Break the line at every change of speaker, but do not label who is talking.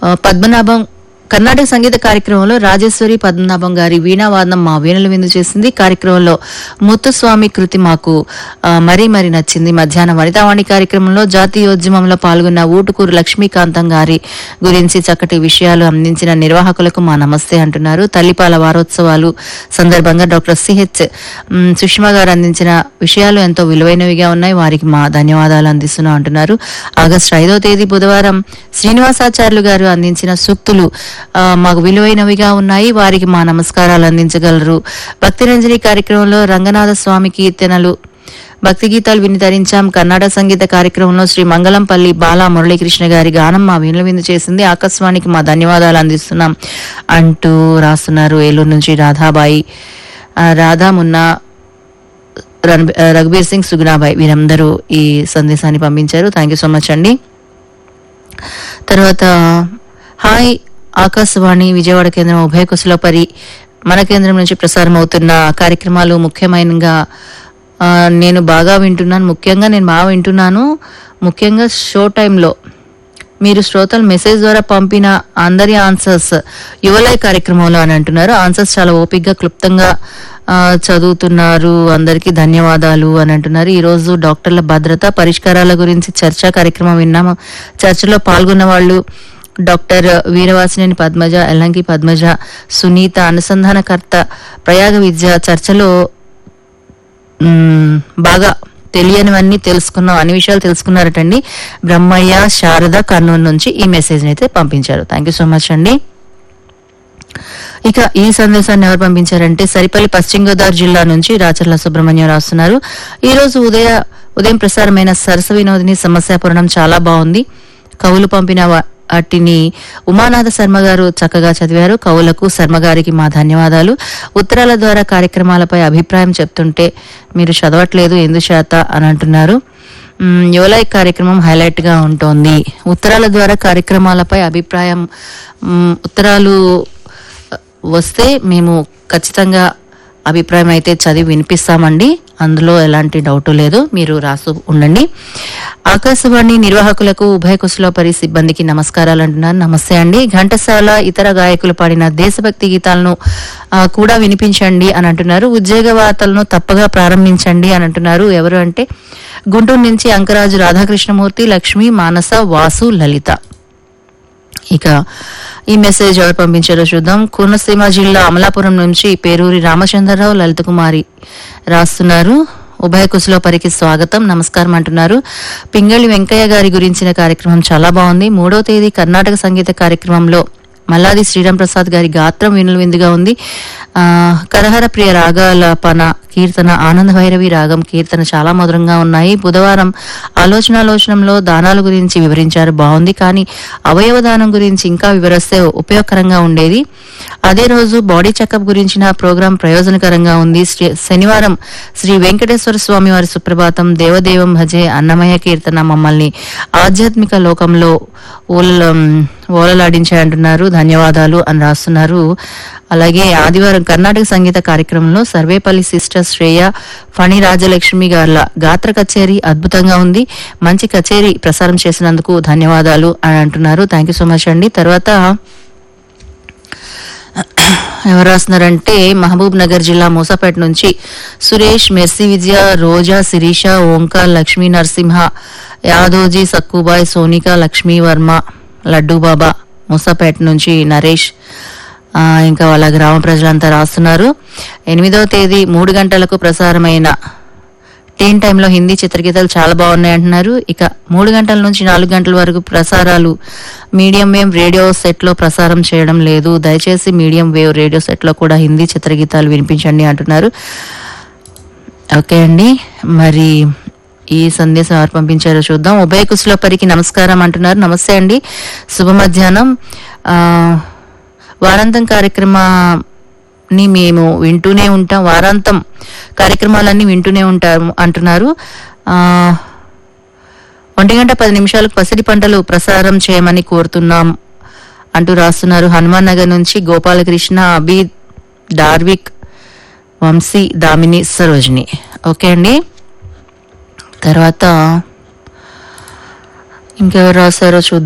పద్మనాభం కర్ణాటక సంగీత కార్యక్రమంలో రాజేశ్వరి పద్మనాభం గారి వీణావాదనం మా వీణలు విందు చేసింది కార్యక్రమంలో ముత్తుస్వామి కృతి మాకు ఆ, మరీ మరీ నచ్చింది మధ్యాహ్నం వనితావాణి కార్యక్రమంలో జాతీయోద్యమంలో పాల్గొన్న ఊటుకూరు లక్ష్మీకాంతం గారి గురించి చక్కటి విషయాలు అందించిన నిర్వాహకులకు మా నమస్తే అంటున్నారు తల్లిపాల వారోత్సవాలు సందర్భంగా డాక్టర్ సిహెచ్ మ్, సుష్మా గారు అందించిన విషయాలు ఎంతో విలువైనవిగా ఉన్నాయి వారికి మా ధన్యవాదాలు అందిస్తున్నాం అంటున్నారు ఆగస్టు ఐదో తేదీ బుధవారం శ్రీనివాసాచార్యులు గారు అందించిన సూక్తులు ఆ, మాకు విలువైనవిగా ఉన్నాయి వారికి మా నమస్కారాలు అందించగలరు భక్తి రంజని కార్యక్రమంలో రంగనాథ స్వామి కీర్తనలు భక్తి గీతాలు విని ధరించాం కర్ణాటక సంగీత కార్యక్రమంలో శ్రీ మంగళంపల్లి బాలా మురళీకృష్ణ గారి గానం మా వీణుల విందు చేసింది ఆకాశవాణికి మా ధన్యవాదాలు అందిస్తున్నాం అంటూ రాస్తున్నారు ఏలూరు నుంచి రాధాబాయి ఆ, రాధా మున్నా రణ్- రఘుబీర్ సింగ్ సుగుణాబాయ్ వీరందరూ ఈ సందేశాన్ని పంపించారు థ్యాంక్ యూ సో మచ్ అండి తర్వాత హాయ్ ఆకాశవాణి విజయవాడ కేంద్రం ఉభయ కుశలపరి మన కేంద్రం నుంచి ప్రసారం అవుతున్న కార్యక్రమాలు ముఖ్యమైనగా ఆ, నేను బాగా వింటున్నాను ముఖ్యంగా నేను బాగా వింటున్నాను ముఖ్యంగా షో టైంలో మీరు శ్రోతలు మెసేజ్ ద్వారా పంపిన అందరి ఆన్సర్స్ యువలై కార్యక్రమంలో అని అంటున్నారు ఆన్సర్స్ చాలా ఓపిక్గా క్లుప్తంగా ఆ, చదువుతున్నారు అందరికీ ధన్యవాదాలు అని అంటున్నారు ఈ రోజు డాక్టర్ల భద్రత పరిష్కారాల గురించి చర్చా కార్యక్రమం విన్నాము చర్చలో పాల్గొన్న వాళ్ళు డాక్టర్ వీరవాసినేని పద్మజ ఎల్లంకి పద్మజ సునీత అనుసంధానకర్త ప్రయాగ విద్య చర్చలో మ్మ్, బాగా తెలియనివన్నీ తెలుసుకున్నాం అన్ని విషయాలు తెలుసుకున్నారటండి బ్రహ్మయ్య శారద కర్నూలు నుంచి ఈ మెసేజ్ అయితే పంపించారు థ్యాంక్ యూ సో మచ్ అండి ఇక ఈ సందేశాన్ని ఎవరు పంపించారంటే సరిపల్లి పశ్చిమ గోదావరి జిల్లా నుంచి రాచర్ల సుబ్రహ్మణ్యం రాస్తున్నారు ఈ రోజు ఉదయ ఉదయం ప్రసారమైన సరస వినోదిని సమస్యాపూరణం చాలా బాగుంది కవులు పంపిన వా- వాటిని ఉమానాథ శర్మ గారు చక్కగా చదివారు కవులకు శర్మ గారికి మా ధన్యవాదాలు ఉత్తరాల ద్వారా కార్యక్రమాలపై అభిప్రాయం చెప్తుంటే మీరు చదవట్లేదు ఎందుచేత అని అంటున్నారు మ్, యువలై కార్యక్రమం హైలైట్ గా ఉంటుంది ఉత్తరాల ద్వారా కార్యక్రమాలపై అభిప్రాయం మ్, ఉత్తరాలు వస్తే మేము ఖచ్చితంగా అభిప్రాయం అయితే చదివి వినిపిస్తామండి అందులో ఎలాంటి డౌట్ లేదు మీరు రాసు ఉండండి ఆకాశవాణి నిర్వాహకులకు ఉభయ కుశలోపరి సిబ్బందికి నమస్కారాలు అంటున్నాను నమస్తే అండి ఘంటసాల ఇతర గాయకులు పాడిన దేశభక్తి గీతాలను ఆ, కూడా వినిపించండి అని అంటున్నారు ఉద్యోగ వార్తలను తప్పగా ప్రారంభించండి అని అంటున్నారు ఎవరు అంటే గుంటూరు నుంచి అంకరాజు రాధాకృష్ణమూర్తి లక్ష్మి మానస వాసు లలిత ఇక ఈ మెసేజ్ ఎవరు పంపించారో చూద్దాం కోనసీమ జిల్లా అమలాపురం నుంచి పేరూరి రామచంద్రరావు లలిత కుమారి రాస్తున్నారు ఉభయ కుశలోపరికి స్వాగతం నమస్కారం అంటున్నారు పింగళి వెంకయ్య గారి గురించిన కార్యక్రమం చాలా బాగుంది మూడో తేదీ కర్ణాటక సంగీత కార్యక్రమంలో మల్లాది శ్రీరామ్ ప్రసాద్ గారి గాత్రం వినులు విందుగా ఉంది ఆ కరహర ప్రియ రాగాల పన కీర్తన ఆనంద భైరవి రాగం కీర్తన చాలా మధురంగా ఉన్నాయి బుధవారం ఆలోచనాలోచనంలో దానాల గురించి వివరించారు బాగుంది కానీ అవయవ దానం గురించి ఇంకా వివరిస్తే ఉపయోగకరంగా ఉండేది అదే రోజు బాడీ చెకప్ గురించిన ప్రోగ్రాం ప్రయోజనకరంగా ఉంది శ్రీ- శనివారం శ్రీ వెంకటేశ్వర స్వామి వారి సుప్రభాతం దేవదేవం భజే అన్నమయ్య కీర్తన మమ్మల్ని ఆధ్యాత్మిక లోకంలో ఓల ఓలలాడించాయంటున్నారు ధన్యవాదాలు అని రాస్తున్నారు అలాగే ఆదివారం కర్ణాటక సంగీత కార్యక్రమంలో సర్వేపల్లి సిస్టర్ శ్రేయ ఫణి రాజలక్ష్మి గార్ల గాత్ర కచేరీ అద్భుతంగా ఉంది మంచి కచేరీ ప్రసారం చేసినందుకు ధన్యవాదాలు అని అంటున్నారు థ్యాంక్ యూ సో మచ్ అండి తర్వాత ఎవరు రాస్తున్నారంటే మహబూబ్ నగర్ జిల్లా మూసాపేట నుంచి సురేష్ మెర్సీ విజయ రోజా శిరీష ఓంకార్ లక్ష్మీ నరసింహ యాదోజీ సక్కుబాయ్ సోనిక లక్ష్మీ వర్మ లడ్డూ బాబా మూసాపేట నుంచి నరేష్ ఆ, ఇంకా వాళ్ళ గ్రామ ప్రజలంతా రాస్తున్నారు ఎనిమిదవ తేదీ మూడు గంటలకు ప్రసారమైన టీన్ టైంలో హిందీ చిత్రగీతాలు చాలా బాగున్నాయి అంటున్నారు ఇక మూడు గంటల నుంచి నాలుగు గంటల వరకు ప్రసారాలు మీడియం వేవ్ రేడియో సెట్ లో ప్రసారం చేయడం లేదు దయచేసి మీడియం వేవ్ రేడియో సెట్ లో కూడా హిందీ చిత్రగీతాలు వినిపించండి అంటున్నారు ఓకే అండి మరి ఈ సందేశం ఎవరు పంపించారో చూద్దాం ఉభయ కుశలోపరికి నమస్కారం అంటున్నారు నమస్తే అండి శుభ మధ్యాహ్నం ఆ, వారాంతం కార్యక్రమాన్ని మేము వింటూనే ఉంటాం వారాంతం కార్యక్రమాలన్నీ వింటూనే ఉంటాం అంటున్నారు ఆ, ఒంటి గంట పది నిమిషాలకు పసిడి పంటలు ప్రసారం చేయమని కోరుతున్నాం అంటూ రాస్తున్నారు హనుమాన్ నగర్ నుంచి గోపాలకృష్ణ అబీ డార్విక్ వంశీ దామిని సరోజిని ఓకే అండి తర్వాత ఇంకెవరు రాశారో చూద్దాం